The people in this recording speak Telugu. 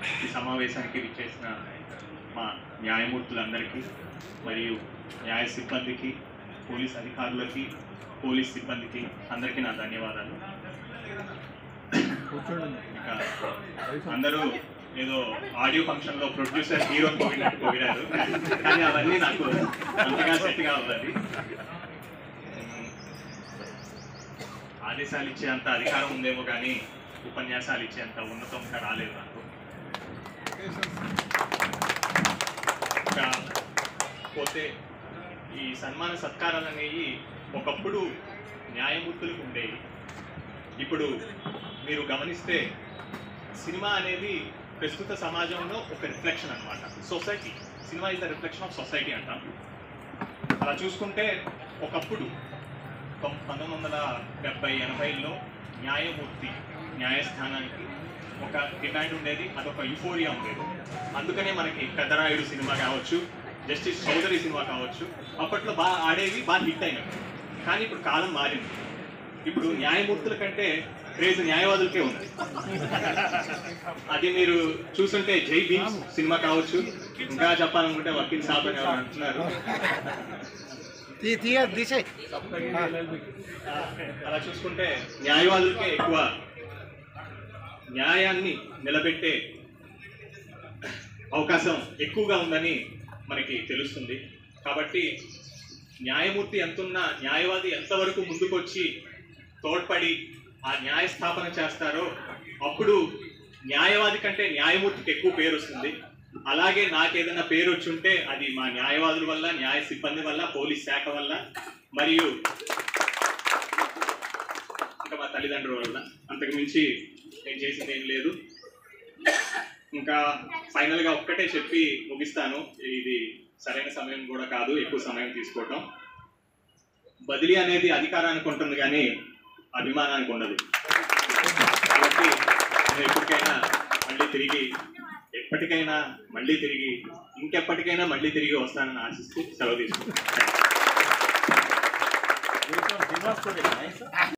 ఈ సమావేశానికి విచ్చేసిన మా న్యాయమూర్తులందరికీ మరియు న్యాయ సిబ్బందికి పోలీస్ అధికారులకి పోలీస్ సిబ్బందికి అందరికీ నా ధన్యవాదాలు ఇంకా అందరూ ఏదో ఆడియో ఫంక్షన్ లో ప్రొడ్యూసర్ హీరో పోయినట్టు పోయినారు కానీ అవన్నీ నాకు అంతగా సెట్ కావాలి ఆదేశాలు ఇచ్చేంత అధికారం ఉందేమో కానీ ఉపన్యాసాలు ఇచ్చేంత ఉన్నతంగా రాలేదు నాకు ఇంకా పోతే ఈ సన్మాన సత్కారాలు అనేవి ఒకప్పుడు న్యాయమూర్తులకు ఉండేవి ఇప్పుడు మీరు గమనిస్తే సినిమా అనేది ప్రస్తుత సమాజంలో ఒక రిఫ్లెక్షన్ అన్నమాట society cinema is the reflection of society అంటాం అలా చూసుకుంటే ఒకప్పుడు తొం- పంతొమ్మిది వందల డెబ్బై ఎనభైలో న్యాయమూర్తి న్యాయస్థానానికి ఒక డిమాండ్ ఉండేది అదొక యుఫోరియా ఉండేది అందుకనే మనకి పెద్దరాయుడు సినిమా కావచ్చు జస్టిస్ చౌదరి సినిమా కావచ్చు అప్పట్లో బాగా ఆడేవి బాగా హిట్ అయినవి కానీ ఇప్పుడు కాలం మారింది ఇప్పుడు న్యాయమూర్తుల కంటే క్రేజ్ న్యాయవాదులకే ఉంది అది మీరు చూస్తుంటే జై భీమ్ సినిమా కావచ్చు ఇంకా చెప్పాలనుకుంటే వకీల్ సాబ్ అని ఎవరు అంటున్నారు తీ తీయ దిశే ఆ, అలా చూసుకుంటే న్యాయవాదులకే ఎక్కువ న్యాయాన్ని నిలబెట్టే అవకాశం ఎక్కువగా ఉందని మనకి తెలుస్తుంది కాబట్టి న్యాయమూర్తి ఎంతున్నా న్యాయవాది ఎంతవరకు ముందుకొచ్చి తోడ్పడి ఆ న్యాయ స్థాపన చేస్తారో అప్పుడు న్యాయవాది కంటే న్యాయమూర్తికి ఎక్కువ పేరు వస్తుంది అలాగే నాకేదైనా పేరు వచ్చి ఉంటే అది మా న్యాయవాదుల వల్ల న్యాయ సిబ్బంది వల్ల పోలీస్ శాఖ వల్ల మరియు ఇంకా మా తల్లిదండ్రుల వల్ల అంతకు మించి నేను చేసింది ఏం లేదు ఇంకా ఫైనల్ గా ఒక్కటే చెప్పి ముగిస్తాను ఇది సరైన సమయం కూడా కాదు ఎక్కువ సమయం తీసుకోవటం బదిలీ అనేది అధికారానికి ఉంటుంది కానీ అభిమానానికి ఉండదు కాబట్టి నేను ఎప్పటికైనా మళ్ళీ తిరిగి ఎప్పటికైనా మళ్ళీ తిరిగి ఇంకెప్పటికైనా మళ్ళీ తిరిగి వస్తానని ఆశిస్తూ సెలవు తీసుకుంటాను